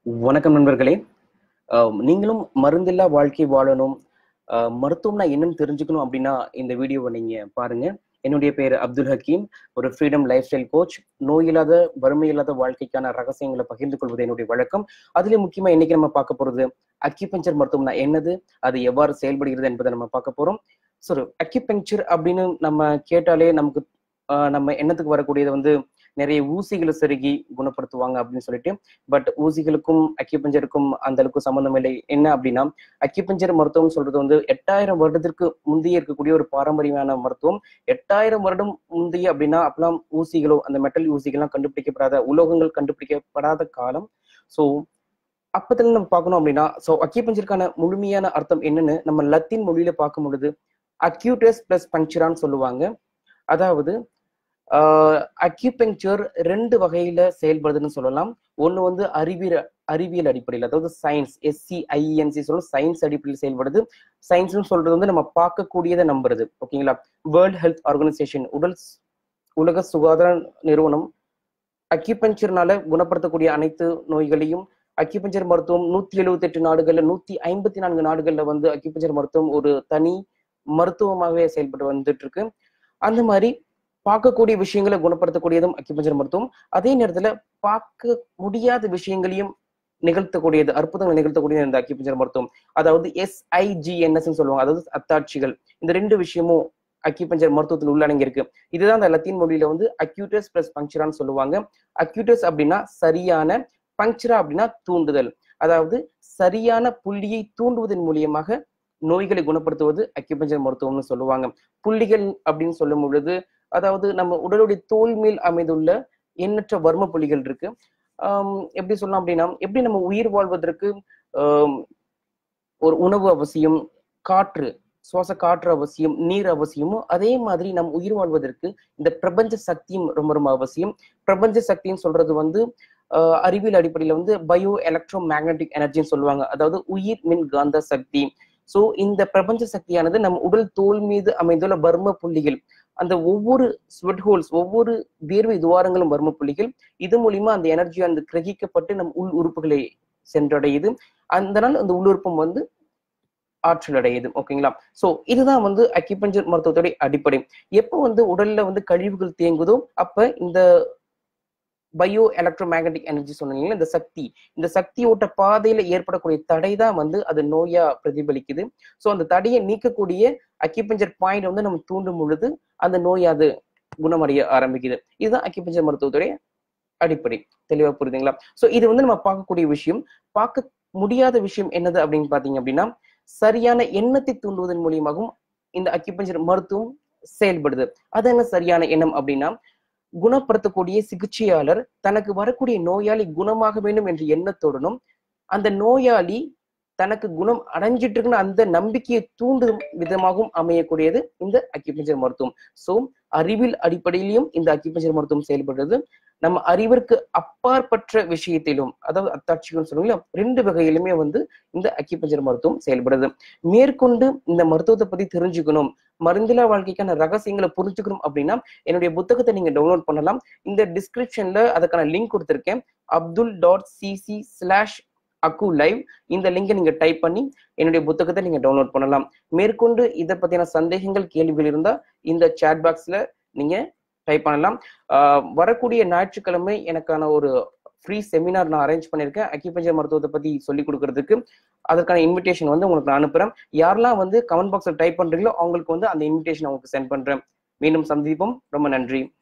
வணக்கம் நண்பர்களே அஹ் நீங்களும் மருந்தில்லா வாழ்க்கை வாழணும் அஹ் மருத்துவம்னா என்னன்னு தெரிஞ்சுக்கணும் அப்படின்னா இந்த வீடியோவை நீங்க பாருங்க என்னுடைய பேர் அப்துல் ஹக்கீம் ஒரு ஃப்ரீடம் லைஃப் ஸ்டைல் கோச் நோய் இல்லாத வறுமை இல்லாத வாழ்க்கைக்கான ரகசியங்களை பகிர்ந்து கொள்வது என்னுடைய வழக்கம் அதுல முக்கியமா இன்னைக்கு நம்ம பார்க்க போறது அக்யூபஞ்சர் மருத்துவம்னா என்னது அது எவ்வாறு செயல்படுகிறது என்பதை நம்ம பார்க்க போறோம் ஸோ அக்யூபங்க்சர் அப்படின்னு நம்ம கேட்டாலே நமக்கு ஆஹ் நம்ம எண்ணத்துக்கு வரக்கூடியது வந்து நிறைய ஊசிகளை செருகி குணப்படுத்துவாங்க அப்படின்னு சொல்லிட்டு பட் ஊசிகளுக்கும் அக்யூபஞ்சருக்கும் அந்த அளவுக்கு சம்பந்தம் இல்லை என்ன அப்படின்னா அக்யூபஞ்சர் மருத்துவம் சொல்றது வந்து எட்டாயிரம் வருடத்திற்கு முந்தைய இருக்கக்கூடிய ஒரு பாரம்பரியமான மருத்துவம் எட்டாயிரம் வருடம் முந்தைய அப்படின்னா அப்பெல்லாம் ஊசிகளோ அந்த மெட்டல் ஊசிகள்லாம் கண்டுபிடிக்கப்படாத உலோகங்கள் கண்டுபிடிக்கப்படாத காலம் ஸோ அப்பத்துல நம்ம பார்க்கணும் அப்படின்னா ஸோ அக்யூபஞ்சருக்கான முழுமையான அர்த்தம் என்னன்னு நம்ம லத்தீன் மொழியில பார்க்கும் பொழுது அக்யூட்டஸ் பிளஸ் பங்க்சரான்னு சொல்லுவாங்க அதாவது அக்யூபங்க்சர் ரெண்டு வகையில செயல்படுதுன்னு சொல்லலாம் ஒண்ணு வந்து அறிவியல் அறிவியல் அடிப்படையில் அதாவது சயின்ஸ் எஸ்சிஐஎன்சி சொல்ல சயின்ஸ் அடிப்படையில் செயல்படுது சயின்ஸ்னு சொல்றது வந்து நம்ம பார்க்கக்கூடியதை நம்புறது ஓகேங்களா வேர்ல்ட் ஹெல்த் ஆர்கனைசேஷன் உடல் உலக சுகாதார நிறுவனம் அக்யூபஞ்சர்னால குணப்படுத்தக்கூடிய அனைத்து நோய்களையும் அக்யூபஞ்சர் மருத்துவம் நூத்தி எழுபத்தி எட்டு நாடுகள்ல நூத்தி ஐம்பத்தி நான்கு நாடுகள்ல வந்து அக்யூபஞ்சர் மருத்துவம் ஒரு தனி மருத்துவமாகவே செயல்பட்டு வந்துட்டு இருக்கு அந்த மாதிரி பார்க்கக்கூடிய விஷயங்களை குணப்படுத்தக்கூடியதும் அக்யூபஞ்சர் மருத்துவம் அதே நேரத்துல பார்க்க முடியாத விஷயங்களையும் நிகழ்த்தக்கூடியது அற்புதங்கள் நிகழ்த்தக்கூடியது இந்த அக்யூபஞ்சர் மருத்துவம் அதாவது எஸ்ஐஜிஎன்எஸ் சொல்லுவாங்க அதாவது அத்தாட்சிகள் இந்த ரெண்டு விஷயமும் அக்யூபஞ்சர் மருத்துவத்தில் உள்ளடங்கி இருக்கு இதுதான் அந்த லத்தீன் மொழியில வந்து அக்யூட்டஸ் பிளஸ் பங்க்சரான்னு சொல்லுவாங்க அக்யூட்டஸ் அப்படின்னா சரியான பங்க்சரா அப்படின்னா தூண்டுதல் அதாவது சரியான புள்ளியை தூண்டுவதன் மூலியமாக நோய்களை குணப்படுத்துவது அக்யூபஞ்சர் மருத்துவம்னு சொல்லுவாங்க புள்ளிகள் அப்படின்னு சொல்லும் பொழுது அதாவது நம்ம உடலுடைய தோல் மேல் அமைந்துள்ள எண்ணற்ற வர்ம புள்ளிகள் இருக்கு ஆஹ் எப்படி சொல்லலாம் அப்படின்னா எப்படி நம்ம உயிர் வாழ்வதற்கு ஆஹ் ஒரு உணவு அவசியம் காற்று சுவாச காற்று அவசியம் நீர் அவசியமோ அதே மாதிரி நம் உயிர் வாழ்வதற்கு இந்த பிரபஞ்ச சக்தியும் ரொம்ப ரொம்ப அவசியம் பிரபஞ்ச சக்தின்னு சொல்றது வந்து ஆஹ் அறிவியல் அடிப்படையில வந்து பயோ எலக்ட்ரோ மேக்னட்டிக் எனர்ஜின்னு சொல்லுவாங்க அதாவது உயிர் மின் காந்த சக்தி சோ இந்த பிரபஞ்ச சக்தியானது நம் உடல் தோல் மீது அமைந்துள்ள வர்ம புள்ளிகள் அந்த ஒவ்வொரு ஸ்வெட் ஹோல்ஸ் ஒவ்வொரு வேர்வை துவாரங்களும் வர்ம புள்ளிகள் இது மூலியமா அந்த எனர்ஜி அந்த கிரகிக்கப்பட்டு நம் உள் உறுப்புகளை சென்றடையுது அந்த நாள் அந்த உள்ளுறுப்பம் வந்து ஆற்றல் அடையுது ஓகேங்களா சோ இதுதான் வந்து அக்யூபஞ்சர் மருத்துவத்துடைய அடிப்படை எப்போ வந்து உடல்ல வந்து கழிவுகள் தேங்குதோ அப்ப இந்த பயோ எலக்ட்ரோ மேக்னட்டிக் எனர்ஜி சொன்னீங்க இந்த சக்தி இந்த சக்தியோட்ட பாதையில ஏற்படக்கூடிய தடை தான் வந்து அது நோயா பிரதிபலிக்குது ஸோ அந்த தடையை நீக்கக்கூடிய அக்யூபஞ்சர் பாயிண்ட் வந்து நம்ம தூண்டும் பொழுது அந்த நோய் அது குணமடைய ஆரம்பிக்குது இதுதான் அக்யூபஞ்சர் மருத்துவத்துடைய அடிப்படை தெளிவா புரியுதுங்களா ஸோ இது வந்து நம்ம பார்க்கக்கூடிய விஷயம் பார்க்க முடியாத விஷயம் என்னது அப்படின்னு பாத்தீங்க அப்படின்னா சரியான எண்ணத்தை தூண்டுவதன் மூலியமாகவும் இந்த அக்யூபஞ்சர் மருத்துவம் செயல்படுது அது என்ன சரியான எண்ணம் அப்படின்னா குணப்படுத்தக்கூடிய சிகிச்சையாளர் தனக்கு வரக்கூடிய நோயாளி குணமாக வேண்டும் என்ற எண்ணத்துடனும் அந்த நோயாளி தனக்கு குணம் அடைஞ்சிட்டு இருக்குன்னு அந்த நம்பிக்கையை தூண்டும் விதமாகவும் அமையக்கூடியது இந்த அக்யூபஞ்சர் மருத்துவம் சோ அறிவியல் அடிப்படையிலும் இந்த அக்யூபஞ்சர் மருத்துவம் செயல்படுறது நம்ம அறிவிற்கு அப்பாற்பட்ட விஷயத்திலும் அதாவது அத்தாட்சிகள் சொல்லுங்களா ரெண்டு வகையிலுமே வந்து இந்த அக்யூபஞ்சர் மருத்துவம் செயல்படுது மேற்கொண்டு இந்த மருத்துவத்தை பத்தி தெரிஞ்சுக்கணும் மருந்திலா வாழ்க்கைக்கான ரகசியங்களை புரிஞ்சுக்கணும் அப்படின்னா என்னுடைய புத்தகத்தை நீங்க டவுன்லோட் பண்ணலாம் இந்த டிஸ்கிரிப்ஷன்ல அதுக்கான லிங்க் கொடுத்துருக்கேன் அப்துல் டாட் சிசி ஸ்லாஷ் அக்கு லைவ் இந்த லிங்கை நீங்க டைப் பண்ணி என்னுடைய புத்தகத்தை நீங்க டவுன்லோட் பண்ணலாம் மேற்கொண்டு இதை பத்தின சந்தேகங்கள் கேள்விகள் இருந்தா இந்த சேட் பாக்ஸ்ல நீங்க டைப் பண்ணலாம் வரக்கூடிய ஞாயிற்றுக்கிழமை எனக்கான ஒரு ஃப்ரீ செமினார் நான் அரேஞ்ச் பண்ணியிருக்கேன் அக்யூபஞ்சர் மருத்துவத்தை பத்தி சொல்லி கொடுக்கறதுக்கு அதற்கான இன்விடேஷன் வந்து உங்களுக்கு நான் அனுப்புறேன் யாரெல்லாம் வந்து கமெண்ட் பாக்ஸ்ல டைப் பண்றீங்களோ அவங்களுக்கு வந்து அந்த இன்விடேஷன் உங்களுக்கு சென்ட் பண்றேன் மீண்டும் சந்திப்போம் ரொம்ப நன்றி